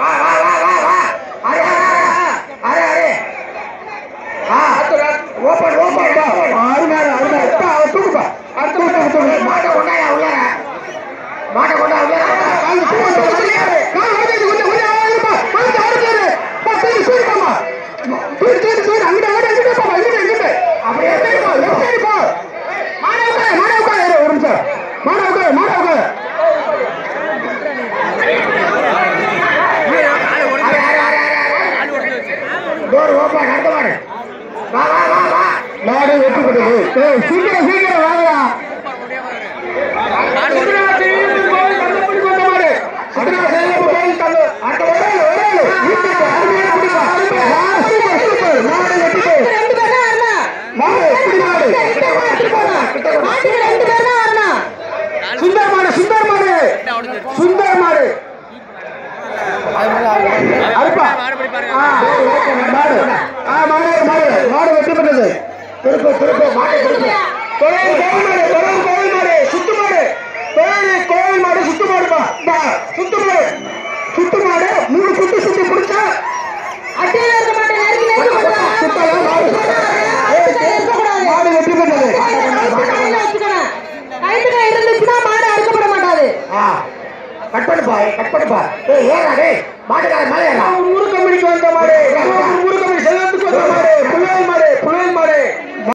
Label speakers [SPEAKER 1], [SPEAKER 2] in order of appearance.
[SPEAKER 1] வா வா வா வா வா அரே அரே அரே ஆ ஓபன் ஓபன் அருமையா அருமையா இப்ப அவ தூக்குப்பா அடுத்து தூக்கு தூக்கு மாட்ட கொண்டாயா உள்ளார மாட்ட கொண்டா உள்ளார கால் தூக்கு தூக்கு கால் ஓடிது கொஞ்சம் கொஞ்சம் ஆயிருப்பா வந்து ஆடுறாரு பா சரி சரி பாமா சரி சரி சரி அங்க ஓடி அங்க பா இங்க இங்க அப்படியே போ லெஃப்ட் சைடு போ மாட உட்காரு மாட உட்காரு இரு, ஒரு நிமிஷம் மாட உட்காரு மாட உட்காரு டோர் ஓப்பன் அடுத்த மாடு வா வா வா வா மாடு வெட்டி கொடுக்குது ஏய் சீக்கிரம் சீக்கிரம் வாங்கடா சுந்தர் மாடு சுந்தர் மாடு சுந்தர் மாடு அறுப்பா ஆ, மாடு ஆ மாடு மாடு மாடு வெட்டி பண்ணது திருப்பு திருப்பு மாடு திருப்பு தொழில் கோவில் மாடு தொழில் கோவில் மாடு சுத்து மாடு தொழில் கோவில் மாடு சுத்து மாடுப்பா பா சுத்து மாடு சுத்து மாடு மூணு சுத்து சுத்தி பிடிச்சா
[SPEAKER 2] அட்டையில இருக்க மாட்டேன் நெருங்கி நெருங்கி போடா.
[SPEAKER 1] சுத்தலாம் மாடு
[SPEAKER 2] கழுத்துக்கை இருக்கக்கூடாது.
[SPEAKER 1] மாடு வெட்டி பண்ணது
[SPEAKER 2] கழுத்து கையில வச்சுக்கணும். கழுத்துக்கை இருந்துச்சுன்னா மாடு அறுக்கப்பட மாட்டாது
[SPEAKER 1] ஆ கட் பண்ணுப்பா கட் பண்ணுப்பா ஏய் ஏறா டேய் மாட்டுக்கார மேலே ஏறா
[SPEAKER 3] ஊரு கம்பெனிக்கு வந்த மாடு ஊரு கம்பெனி செல்வத்துக்கு வந்த மாடு புள்ளையல் மாடு புள்ளையல் மாடு